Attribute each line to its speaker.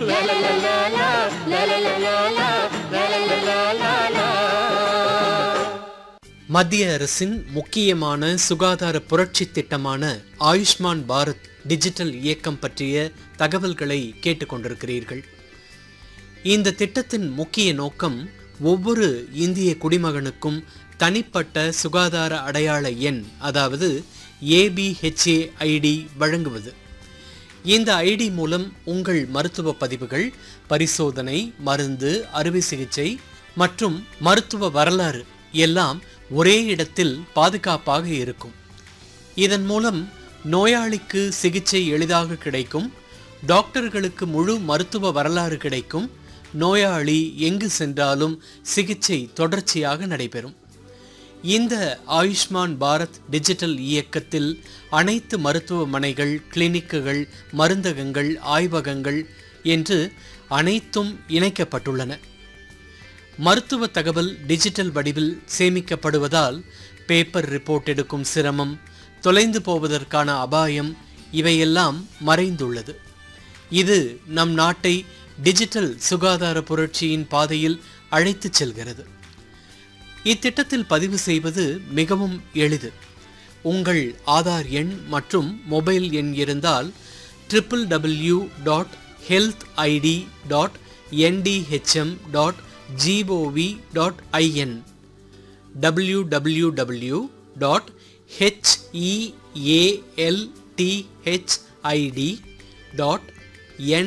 Speaker 1: மத்திய அரசின் முக்கியமான சுகாதார புரட்சி திட்டமான ஆயுஷ்மான் பாரத் டிஜிட்டல் இயக்கம் பற்றிய தகவல்களை கேட்டுக்கொண்டிருக்கிறீர்கள் இந்த திட்டத்தின் முக்கிய நோக்கம் ஒவ்வொரு இந்திய குடிமகனுக்கும் தனிப்பட்ட சுகாதார அடையாள எண் அதாவது ஏபிஹெச்ஏ ஐடி வழங்குவது இந்த ஐடி மூலம் உங்கள் மருத்துவ பதிவுகள் பரிசோதனை மருந்து அறுவை சிகிச்சை மற்றும் மருத்துவ வரலாறு எல்லாம் ஒரே இடத்தில் பாதுகாப்பாக இருக்கும் இதன் மூலம் நோயாளிக்கு சிகிச்சை எளிதாக கிடைக்கும் டாக்டர்களுக்கு முழு மருத்துவ வரலாறு கிடைக்கும் நோயாளி எங்கு சென்றாலும் சிகிச்சை தொடர்ச்சியாக நடைபெறும் இந்த ஆயுஷ்மான் பாரத் டிஜிட்டல் இயக்கத்தில் அனைத்து மருத்துவமனைகள் கிளினிக்குகள் மருந்தகங்கள் ஆய்வகங்கள் என்று அனைத்தும் இணைக்கப்பட்டுள்ளன மருத்துவ தகவல் டிஜிட்டல் வடிவில் சேமிக்கப்படுவதால் பேப்பர் ரிப்போர்ட் எடுக்கும் சிரமம் தொலைந்து போவதற்கான அபாயம் இவையெல்லாம் மறைந்துள்ளது இது நம் நாட்டை டிஜிட்டல் சுகாதார புரட்சியின் பாதையில் அழைத்துச் செல்கிறது இத்திட்டத்தில் பதிவு செய்வது மிகவும் எளிது உங்கள் ஆதார் எண் மற்றும் மொபைல் எண் இருந்தால் triple W dot health ID dot NDHM dot gov dot IN W W W dot ஹெச்இஏஎல்டிஹெச்ஐடி dot N